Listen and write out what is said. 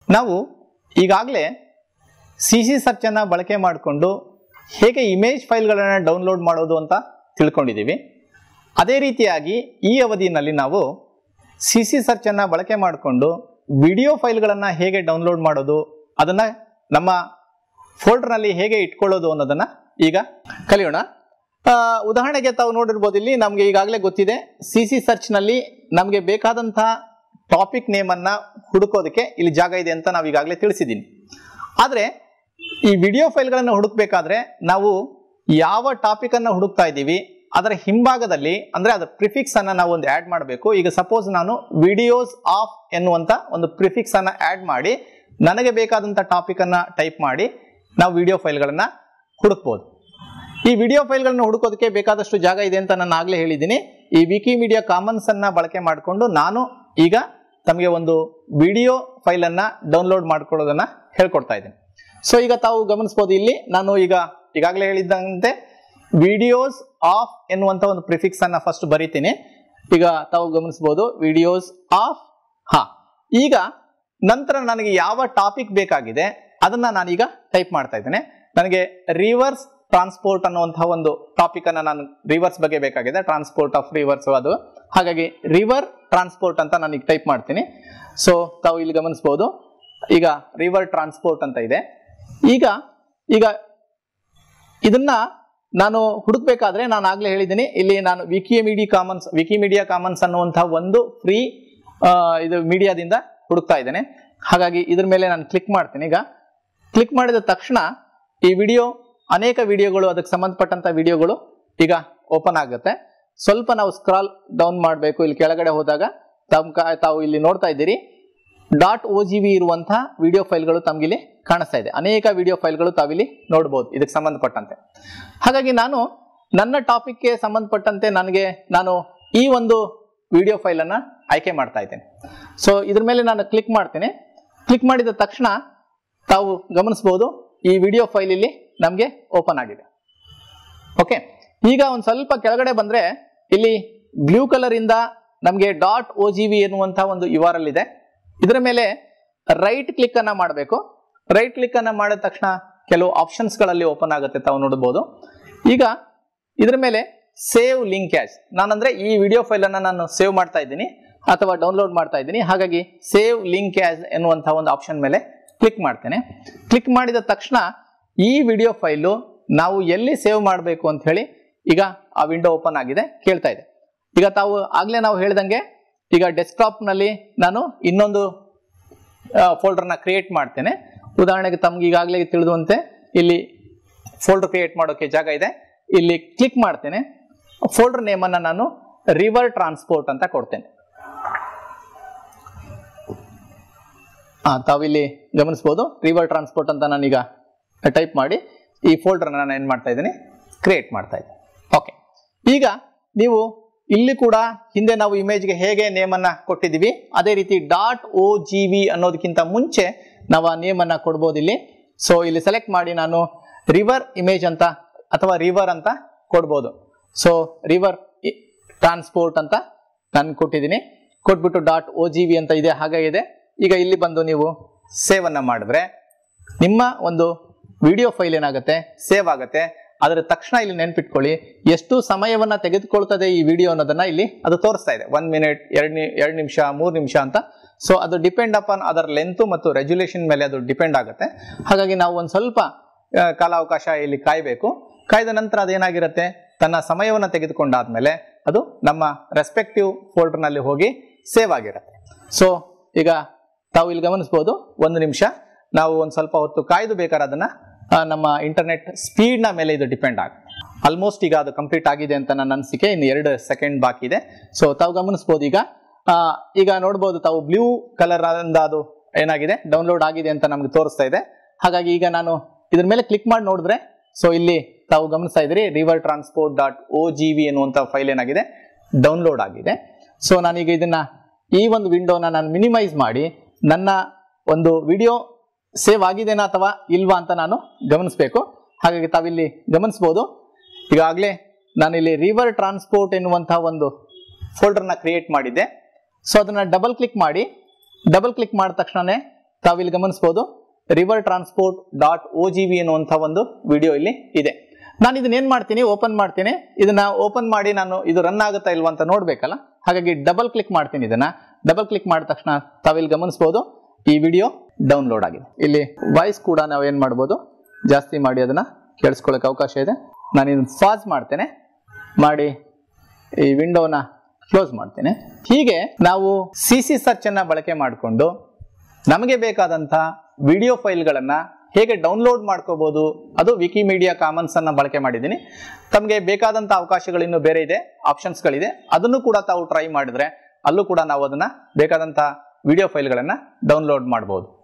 ನಾವು ಈಗಾಗಲೇ C C ಸರ್ಚನ್ನು ಬಳಕೆ ಮಾಡಿಕೊಂಡು ಹೇಗೆ ಇಮೇಜ್ ಫೈಲ್ಗಳನ್ನು ಡೌನ್ಲೋಡ್ ಮಾಡೋದು ಅಂತ ತಿಳ್ಕೊಂಡಿದ್ದೀವಿ ಅದೇ ರೀತಿಯಾಗಿ ಈ ಅವಧಿಯಲ್ಲಿ ನಾವು ಸಿ ಸಿ ಸರ್ಚನ್ನು ಬಳಕೆ ಮಾಡಿಕೊಂಡು ವಿಡಿಯೋ ಫೈಲ್ಗಳನ್ನು ಹೇಗೆ ಡೌನ್ಲೋಡ್ ಮಾಡೋದು ಅದನ್ನು ನಮ್ಮ ಫೋಲ್ಡರ್ನಲ್ಲಿ ಹೇಗೆ ಇಟ್ಕೊಳ್ಳೋದು ಅನ್ನೋದನ್ನು ಈಗ ಕಲಿಯೋಣ ಆ, ಉದಾಹರಣೆಗೆ ತಾವು ನೋಡಿರ್ಬೋದು ಇಲ್ಲಿ ನಮಗೆ ಈಗಾಗಲೇ ಗೊತ್ತಿದೆ ಸಿ ಸಿ ಸರ್ಚ್ನಲ್ಲಿ ನಮಗೆ ಬೇಕಾದಂತಹ ಟಾಪಿಕ್ ನೇಮನ್ನು ಹುಡುಕೋದಕ್ಕೆ ಇಲ್ಲಿ ಜಾಗ ಇದೆ ಅಂತ ನಾವು ಈಗಾಗಲೇ ತಿಳಿಸಿದ್ದೀನಿ ಆದರೆ ಈ ವಿಡಿಯೋ ಫೈಲ್ಗಳನ್ನು ಹುಡುಕ್ಬೇಕಾದ್ರೆ ನಾವು ಯಾವ ಟಾಪಿಕ್ ಅನ್ನು ಹುಡುಕ್ತಾ ಇದ್ದೀವಿ ಅದರ ಹಿಂಭಾಗದಲ್ಲಿ ಅಂದ್ರೆ ಅದರ ಪ್ರಿಫಿಕ್ಸ್ ಅನ್ನ ನಾವು ಒಂದು ಆಡ್ ಮಾಡಬೇಕು ಈಗ ಸಪೋಸ್ ನಾನು ವಿಡಿಯೋಸ್ ಆಫ್ ಎನ್ನುವಂತ ಒಂದು ಪ್ರಿಫಿಕ್ಸ್ ಅನ್ನ ಆಡ್ ಮಾಡಿ ನನಗೆ ಬೇಕಾದಂತ ಟಾಪಿಕ್ ಅನ್ನ ಟೈಪ್ ಮಾಡಿ ನಾವು ವಿಡಿಯೋ ಫೈಲ್ಗಳನ್ನ ಹುಡುಕ್ಬೋದು ಈ ವಿಡಿಯೋ ಫೈಲ್ಗಳನ್ನು ಹುಡುಕೋದಕ್ಕೆ ಬೇಕಾದಷ್ಟು ಜಾಗ ಇದೆ ಅಂತ ನಾನು ಆಗ್ಲೇ ಹೇಳಿದ್ದೀನಿ ಈ ವಿಕಿಮೀಡಿಯಾ ಕಾಮನ್ಸ್ ಅನ್ನ ಬಳಕೆ ಮಾಡಿಕೊಂಡು ನಾನು ಈಗ ತಮಗೆ ಒಂದು ವಿಡಿಯೋ ಫೈಲ್ ಅನ್ನ ಡೌನ್ಲೋಡ್ ಮಾಡ್ಕೊಳ್ಳೋದನ್ನ ಹೇಳ್ಕೊಡ್ತಾ ಇದ್ದೀನಿ ಸೊ ಈಗ ತಾವು ಗಮನಿಸಬಹುದು ಇಲ್ಲಿ ನಾನು ಈಗ ಈಗಾಗಲೇ ಹೇಳಿದ್ದಂತೆ ವಿಡಿಯೋಸ್ ಆಫ್ ಎನ್ನುವಂತ ಒಂದು ಪ್ರಿಫಿಕ್ಸ್ ಅನ್ನ ಫಸ್ಟ್ ಬರಿತೀನಿ ಈಗ ತಾವು ಗಮನಿಸಬಹುದು ವಿಡಿಯೋಸ್ ಆಫ್ ಹಾ ಈಗ ನಂತರ ನನಗೆ ಯಾವ ಟಾಪಿಕ್ ಬೇಕಾಗಿದೆ ಅದನ್ನ ನಾನೀಗ ಟೈಪ್ ಮಾಡ್ತಾ ಇದ್ದೇನೆ ನನಗೆ ರಿವರ್ಸ್ ಟ್ರಾನ್ಸ್ಪೋರ್ಟ್ ಅನ್ನುವಂತಹ ಒಂದು ಟಾಪಿಕ್ ಅನ್ನ ನಾನು ರಿವರ್ಸ್ ಬಗ್ಗೆ ಬೇಕಾಗಿದೆ ಟ್ರಾನ್ಸ್ಪೋರ್ಟ್ ಆಫ್ ರಿವರ್ಸ್ ಅದು ಹಾಗಾಗಿ ರಿವರ್ ಟ್ರಾನ್ಸ್ಪೋರ್ಟ್ ಅಂತ ನಾನು ಈಗ ಟೈಪ್ ಮಾಡ್ತೀನಿ ಸೊ ತಾವು ಇಲ್ಲಿ ಗಮನಿಸಬಹುದು ಈಗ ರಿವರ್ ಟ್ರಾನ್ಸ್ಪೋರ್ಟ್ ಅಂತ ಇದೆ ಈಗ ಈಗ ಇದನ್ನ ನಾನು ಹುಡುಕ್ಬೇಕಾದ್ರೆ ನಾನು ಆಗ್ಲೇ ಹೇಳಿದ್ದೀನಿ ಇಲ್ಲಿ ನಾನು ವಿಕಿಮೀಡಿ ಕಾಮನ್ಸ್ ವಿಕಿಮೀಡಿಯಾ ಕಾಮನ್ಸ್ ಅನ್ನುವಂತಹ ಒಂದು ಫ್ರೀ ಇದು ಮೀಡಿಯಾದಿಂದ ಹುಡುಕ್ತಾ ಇದ್ದೇನೆ ಹಾಗಾಗಿ ಇದ್ರ ಮೇಲೆ ನಾನು ಕ್ಲಿಕ್ ಮಾಡ್ತೀನಿ ಈಗ ಕ್ಲಿಕ್ ಮಾಡಿದ ತಕ್ಷಣ ಈ ವಿಡಿಯೋ ಅನೇಕ ವಿಡಿಯೋಗಳು ಅದಕ್ಕೆ ಸಂಬಂಧಪಟ್ಟಂತ ವಿಡಿಯೋಗಳು ಈಗ ಓಪನ್ ಆಗುತ್ತೆ ಸ್ವಲ್ಪ ನಾವು ಸ್ಕ್ರಾಲ್ ಡೌನ್ ಮಾಡಬೇಕು ಇಲ್ಲಿ ಕೆಳಗಡೆ ಹೋದಾಗ ತಮ್ಮ ಕ- ತಾವು ಇಲ್ಲಿ ನೋಡ್ತಾ ಇದ್ದೀರಿ ಡಾಟ್ ಓ ಜಿ ವಿ ಇರುವಂತಹ ವಿಡಿಯೋ ಫೈಲ್ಗಳು ತಮಗಿಲ್ಲಿ ಕಾಣಿಸ್ತಾ ಇದೆ ಅನೇಕ ವಿಡಿಯೋ ಫೈಲ್ಗಳು ತಾವಿಲ್ಲಿ ನೋಡ್ಬೋದು ಇದಕ್ಕೆ ಸಂಬಂಧಪಟ್ಟಂತೆ ಹಾಗಾಗಿ ನಾನು ನನ್ನ ಟಾಪಿಕ್ಗೆ ಸಂಬಂಧಪಟ್ಟಂತೆ ನನಗೆ ನಾನು ಈ ಒಂದು ವಿಡಿಯೋ ಫೈಲನ್ನು ಆಯ್ಕೆ ಮಾಡ್ತಾ ಇದ್ದೇನೆ ಸೊ ಇದ್ರ ಮೇಲೆ ನಾನು ಕ್ಲಿಕ್ ಮಾಡ್ತೇನೆ ಕ್ಲಿಕ್ ಮಾಡಿದ ತಕ್ಷಣ ತಾವು ಗಮನಿಸಬಹುದು ಈ ವಿಡಿಯೋ ಫೈಲ್ ಇಲ್ಲಿ ನಮಗೆ ಓಪನ್ ಆಗಿದೆ ಓಕೆ ಈಗ ಒಂದು ಸ್ವಲ್ಪ ಕೆಳಗಡೆ ಬಂದ್ರೆ ಇಲ್ಲಿ ಬ್ಲೂ ಕಲರ್ ಇಂದ ನಮಗೆ ಡಾಟ್ ಓ ಜಿ ವಿ ಎನ್ನುವಂತಹ ಒಂದು ಯು ಆರ್ ಎಲ್ ಇದೆ ಇದರ ಮೇಲೆ ರೈಟ್ ಕ್ಲಿಕ್ ಅನ್ನ ಮಾಡಬೇಕು ರೈಟ್ ಕ್ಲಿಕ್ ಅನ್ನ ಮಾಡಿದ ತಕ್ಷಣ ಕೆಲವು ಆಪ್ಷನ್ಸ್ ಗಳಲ್ಲಿ ಓಪನ್ ಆಗುತ್ತೆ ತಾವು ನೋಡಬಹುದು ಈಗ ಇದರ ಮೇಲೆ ಸೇವ್ ಲಿಂಕ್ ಆಸ್ ನಾನಂದ್ರೆ ಈ ವಿಡಿಯೋ ಫೈಲ್ ಅನ್ನ ನಾನು ಸೇವ್ ಮಾಡ್ತಾ ಇದ್ದೀನಿ ಅಥವಾ ಡೌನ್ಲೋಡ್ ಮಾಡ್ತಾ ಇದ್ದೀನಿ ಹಾಗಾಗಿ ಸೇವ್ ಲಿಂಕ್ ಆಸ್ ಎನ್ನುವಂತಹ ಒಂದು ಆಪ್ಷನ್ ಮೇಲೆ ಕ್ಲಿಕ್ ಮಾಡ್ತೇನೆ ಕ್ಲಿಕ್ ಮಾಡಿದ ತಕ್ಷಣ ಈ ವಿಡಿಯೋ ಫೈಲು ನಾವು ಎಲ್ಲಿ ಸೇವ್ ಮಾಡಬೇಕು ಅಂತ ಹೇಳಿ ಈಗ ಆ ವಿಂಡೋ ಓಪನ್ ಆಗಿದೆ ಕೇಳ್ತಾ ಇದೆ ಈಗ ತಾವು ಆಗ್ಲೇ ನಾವು ಹೇಳ್ದಂಗೆ ಈಗ ಡೆಸ್ಕ್ಟಾಪ್ ನಲ್ಲಿ ನಾನು ಇನ್ನೊಂದು ಫೋಲ್ಡರ್ನ ಕ್ರಿಯೇಟ್ ಮಾಡ್ತೇನೆ ಉದಾಹರಣೆಗೆ ತಮ್ಗೆ ಈಗಾಗಲೇ ತಿಳಿದುವಂತೆ ಇಲ್ಲಿ ಫೋಲ್ಡರ್ ಕ್ರಿಯೇಟ್ ಮಾಡೋಕೆ ಜಾಗ ಇದೆ ಇಲ್ಲಿ ಕ್ಲಿಕ್ ಮಾಡ್ತೇನೆ ಫೋಲ್ಡರ್ ನೇಮನ್ನು ನಾನು ರಿವರ್ ಟ್ರಾನ್ಸ್ಪೋರ್ಟ್ ಅಂತ ಕೊಡ್ತೇನೆ ಆ, ತಾವಿಲ್ಲಿ ಗಮನಿಸ್ಬೋದು ರಿವರ್ ಟ್ರಾನ್ಸ್ಪೋರ್ಟ್ ಅಂತ ನಾನೀಗ ಟೈಪ್ ಮಾಡಿ ಈ ಫೋಲ್ಡರ್ನ ನಾನು ಏನು ಮಾಡ್ತಾ ಇದ್ದೀನಿ ಕ್ರಿಯೇಟ್ ಮಾಡ್ತಾ ಇದ್ದೀನಿ ಓಕೆ ಈಗ ನೀವು ಇಲ್ಲಿ ಕೂಡ ಹಿಂದೆ ನಾವು ಇಮೇಜ್ಗೆ ಹೇಗೆ ನೇಮನ್ನು ಕೊಟ್ಟಿದ್ದೀವಿ ಅದೇ ರೀತಿ ಡಾಟ್ ಓ ಜಿ ವಿ ಅನ್ನೋದಕ್ಕಿಂತ ಮುಂಚೆ ನಾವು ಆ ನೇಮನ್ನು ಕೊಡ್ಬೋದು ಇಲ್ಲಿ ಸೊ ಇಲ್ಲಿ ಸೆಲೆಕ್ಟ್ ಮಾಡಿ ನಾನು ರಿವರ್ ಇಮೇಜ್ ಅಂತ ಅಥವಾ ರಿವರ್ ಅಂತ ಕೊಡ್ಬೋದು ಸೊ ರಿವರ್ ಟ್ರಾನ್ಸ್ಪೋರ್ಟ್ ಅಂತ ನಾನು ಕೊಟ್ಟಿದ್ದೀನಿ ಕೊಟ್ಬಿಟ್ಟು ಡಾಟ್ ಓ ಜಿ ವಿ ಅಂತ ಇದೆ ಹಾಗೆ ಇದೆ ಈಗ ಇಲ್ಲಿ ಬಂದು ನೀವು ಸೇವ್ ಅನ್ನ ಮಾಡಿದ್ರೆ ನಿಮ್ಮ ಒಂದು ವಿಡಿಯೋ ಫೈಲ್ ಏನಾಗುತ್ತೆ ಸೇವ್ ಆಗುತ್ತೆ ಅದರ ತಕ್ಷಣ ಇಲ್ಲಿ ನೆನ್ಪಿಟ್ಕೊಳ್ಳಿ ಎಷ್ಟು ಸಮಯವನ್ನ ತೆಗೆದುಕೊಳ್ತದೆ ಈ ವಿಡಿಯೋ ಅನ್ನೋದನ್ನ ಇಲ್ಲಿ ಅದು ತೋರಿಸ್ತಾ ಇದೆ ಒನ್ ಮಿನಿಟ್ ಎರಡು ನಿ ಎರಡು ನಿಮಿಷ ಮೂರು ನಿಮಿಷ ಅಂತ ಸೊ ಅದು ಡಿಪೆಂಡ್ ಅಪಾನ್ ಅದರ ಲೆಂತ್ ಮತ್ತು ರೆಗ್ಯುಲೇಷನ್ ಮೇಲೆ ಅದು ಡಿಪೆಂಡ್ ಆಗುತ್ತೆ ಹಾಗಾಗಿ ನಾವು ಒಂದು ಸ್ವಲ್ಪ ಆ, ಕಾಲಾವಕಾಶ ಇಲ್ಲಿ ಕಾಯಬೇಕು ಕಾಯ್ದ ನಂತರ ಅದೇನಾಗಿರುತ್ತೆ ತನ್ನ ಸಮಯವನ್ನು ತೆಗೆದುಕೊಂಡಾದ್ಮೇಲೆ ಅದು ನಮ್ಮ ರೆಸ್ಪೆಕ್ಟಿವ್ ಫೋಲ್ಡರ್ನಲ್ಲಿ ಹೋಗಿ ಸೇವ್ ಆಗಿರುತ್ತೆ ಸೊ ಈಗ ತಾವು ಇಲ್ಲಿ ಗಮನಿಸ್ಬೋದು ಒಂದು ನಿಮಿಷ ನಾವು ಒಂದು ಸ್ವಲ್ಪ ಹೊತ್ತು ಕಾಯ್ದು ಬೇಕಾದ್ರೆ ಅದನ್ನ ಆ, ನಮ್ಮ ಇಂಟರ್ನೆಟ್ ಸ್ಪೀಡ್ನ ಮೇಲೆ ಇದು ಡಿಪೆಂಡ್ ಆಗುತ್ತೆ ಆಲ್ಮೋಸ್ಟ್ ಈಗ ಅದು ಕಂಪ್ಲೀಟ್ ಆಗಿದೆ ಅಂತ ನನ್ನ ಅನಿಸಿಕೆ ಇನ್ನು ಎರಡು ಸೆಕೆಂಡ್ ಬಾಕಿ ಇದೆ ಸೊ ತಾವು ಗಮನಿಸ್ಬೋದು ಈಗ ಆ, ಈಗ ನೋಡ್ಬೋದು ತಾವು ಬ್ಲೂ ಕಲರ್ ಇಂದ ಅದು ಏನಾಗಿದೆ ಡೌನ್ಲೋಡ್ ಆಗಿದೆ ಅಂತ ನಮ್ಗೆ ತೋರಿಸ್ತಾ ಇದೆ ಹಾಗಾಗಿ ಈಗ ನಾನು ಇದ್ರ ಮೇಲೆ ಕ್ಲಿಕ್ ಮಾಡಿ ನೋಡಿದ್ರೆ ಸೊ ಇಲ್ಲಿ ತಾವು ಗಮನಿಸ್ತಾ ಇದ್ರಿ river transport dot O G V ಎನ್ನುವಂಥ ಫೈಲ್ ಏನಾಗಿದೆ ಡೌನ್ಲೋಡ್ ಆಗಿದೆ ಸೊ ನಾನೀಗ ಇದನ್ನ ಈ ಒಂದು ವಿಂಡೋನ ನಾನು ಮಿನಿಮೈಸ್ ಮಾಡಿ ನನ್ನ ಒಂದು ವಿಡಿಯೋ ಸೇವ್ ಆಗಿದೆನಾ ಅಥವಾ ಇಲ್ವಾ ಅಂತ ನಾನು ಗಮನಿಸಬೇಕು ಹಾಗಾಗಿ ತಾವಿಲ್ಲಿ ಗಮನಿಸ್ಬೋದು ಈಗಾಗಲೇ ನಾನಿಲ್ಲಿ ರಿವರ್ ಟ್ರಾನ್ಸ್ಪೋರ್ಟ್ ಎನ್ನುವಂತಹ ಒಂದು ಫೋಲ್ಡರ್ನ ಕ್ರಿಯೇಟ್ ಮಾಡಿದ್ದೆ ಸೊ ಅದನ್ನ ಡಬಲ್ ಕ್ಲಿಕ್ ಮಾಡಿ ಡಬಲ್ ಕ್ಲಿಕ್ ಮಾಡಿದ ತಕ್ಷಣನೇ ತಾವಿಲ್ಲಿ ಗಮನಿಸಬಹುದು river transport dot O G V ಅನ್ನುವಂಥ ಒಂದು ವಿಡಿಯೋ ಇಲ್ಲಿ ಇದೆ ನಾನು ಇದನ್ನ ಏನ್ ಮಾಡ್ತೀನಿ ಓಪನ್ ಮಾಡ್ತೀನಿ ಇದನ್ನ ಓಪನ್ ಮಾಡಿ ನಾನು ಇದು ರನ್ ಆಗುತ್ತಾ ಇಲ್ವಾ ಅಂತ ನೋಡ್ಬೇಕಲ್ಲ ಹಾಗಾಗಿ ಡಬಲ್ ಕ್ಲಿಕ್ ಮಾಡ್ತೀನಿ ಇದನ್ನ ಡಬಲ್ ಕ್ಲಿಕ್ ಮಾಡಿದ ತಕ್ಷಣ ತಾವಿಲ್ಲಿ ಗಮನಿಸಬಹುದು ಈ ವಿಡಿಯೋ ಡೌನ್ಲೋಡ್ ಆಗಿದೆ ಇಲ್ಲಿ ವಾಯ್ಸ್ ಕೂಡ ನಾವು ಏನ್ ಮಾಡ್ಬೋದು ಜಾಸ್ತಿ ಮಾಡಿ ಅದನ್ನ ಕೇಳಿಸ್ಕೊಳ್ಳೋಕೆ ಅವಕಾಶ ಇದೆ ನಾನು ಇದನ್ನ ಫಾಸ್ ಮಾಡ್ತೇನೆ ಮಾಡಿ ಈ ವಿಂಡೋನ ಕ್ಲೋಸ್ ಮಾಡ್ತೇನೆ ಹೀಗೆ ನಾವು ಸಿ ಸಿ ಸರ್ಚ್ ಅನ್ನ ಬಳಕೆ ಮಾಡಿಕೊಂಡು ನಮಗೆ ಬೇಕಾದಂಥ ವಿಡಿಯೋ ಫೈಲ್ಗಳನ್ನ ಹೇಗೆ ಡೌನ್ಲೋಡ್ ಮಾಡ್ಕೋಬಹುದು ಅದು ವಿಕಿಮೀಡಿಯಾ ಕಾಮನ್ಸ್ ಅನ್ನ ಬಳಕೆ ಮಾಡಿದ್ದೀನಿ ತಮಗೆ ಬೇಕಾದಂಥ ಅವಕಾಶಗಳಿನ್ನು ಬೇರೆ ಇದೆ ಆಪ್ಷನ್ಸ್ಗಳಿದೆ ಅದನ್ನು ಕೂಡ ತಾವು ಟ್ರೈ ಮಾಡಿದ್ರೆ ಅಲ್ಲೂ ಕೂಡ ನಾವು ಅದನ್ನ ಬೇಕಾದಂಥ ವಿಡಿಯೋ ಫೈಲ್ಗಳನ್ನ ಡೌನ್ಲೋಡ್ ಮಾಡಬಹುದು